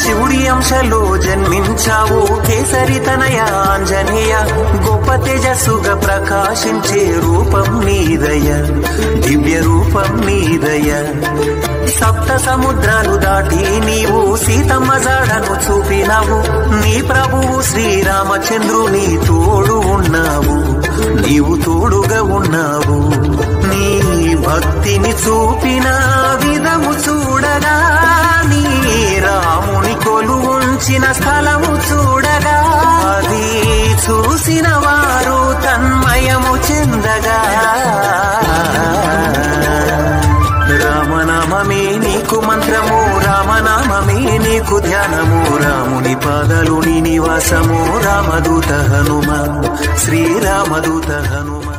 శివుడి అంశలో జన్మించావు కేసరి తనయ ఆంజనేయ గొప్ప తేజస్సుగా ప్రకాశించే రూపం నీదయ దివ్య రూపం నీదయ సప్త సముద్రాలు దాటి నీవు సీతమ్మ జాడను చూపినావు నీ ప్రభువు శ్రీరామచంద్రుని తోడు ఉన్నావు నీవు తోడుగా ఉన్నావు నీ భక్తిని చూపిన విధము చూడగా నీ రాముని కొలు ఉంచిన స్థలము చూడగా అది చూసిన వారు తన్మయము చెందగా రామనామమే నీకు మంత్రము రామనామమే నీకు ధ్యానము రాముని పాదలు నీ నివాసము రామదూత హనుమ శ్రీరామదూత హనుమ